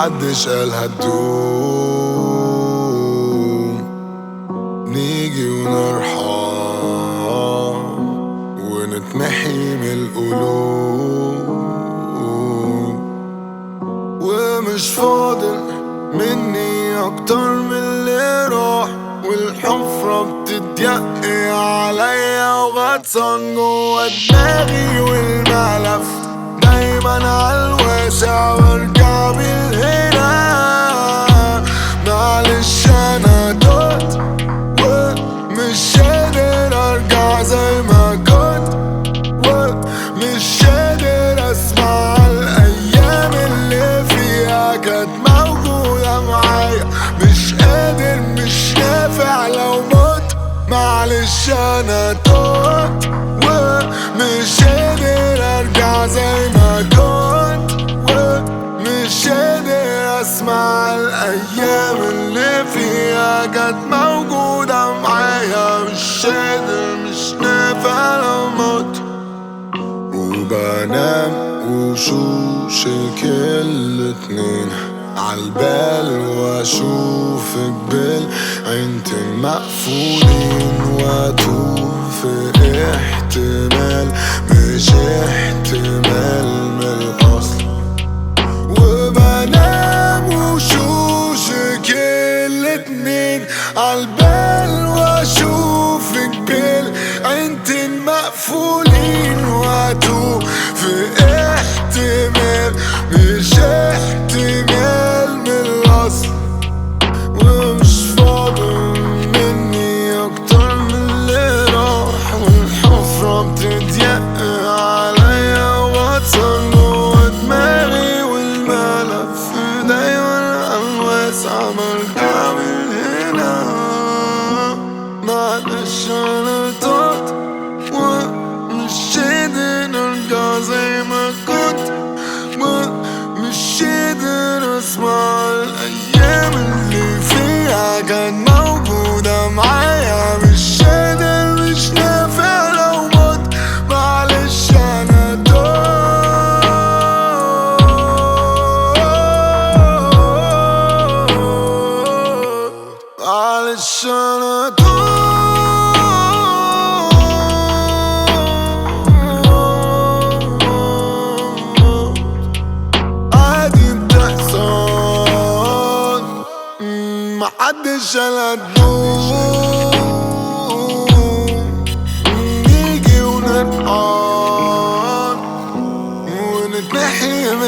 محدش قال هتدوم نيجي ونرحم ونتمحي من القلوب ومش فاضل مني اكتر من اللي راح والحفرة بتضيق عليا وغطسان جوا دماغي والملف دايما عالواسع برجع بالهنا معلش انا دوت ومش قادر ارجع زي ما كنت ومش قادر اسمع الايام اللي فيها كانت موجودة معايا مش قادر مش نافع لو مت معلش انا توت ومش قادر ارجع زي ما كنت ومش قادر اسمع الايام اللي فيها كانت موجودة معايا مش قادر مش نافع لو مت وبنام وشوشك الاتنين عالبال واشوفك بالعينتين مقفولين واتوه في احتمال مش احتمال من الاصل وبنام وشوشك الاتنين عالبال واشوفك بالعينتين مقفولين واتوه في احتمال مش احتمال من الاصل ومش فاضل مني اكتر من اللي راح والحفرة بتضيق عليا واتسن جوا دماغي والملف دايما الواسع برجع من هنا معلش انا طرت ومش قادر ارجع زي ما كنت ومش قادر اسمع الايام اللي فيها كانت موجودة معايا مش قادر مش نافع لو مت معلش انا توت معلش انا توت عادي بتحصل مم، محدش قال هتدوم نيجي ونرقص ونتنحي من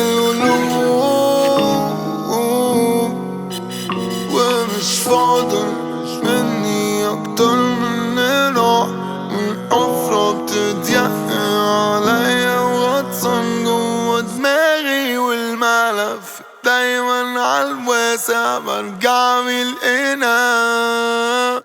القلوب ومش فاضل مني اكتر من راح الحفرة بتضيق عليا وغطسان جوا دماغي والملف دايما عالواسع برجع من القنا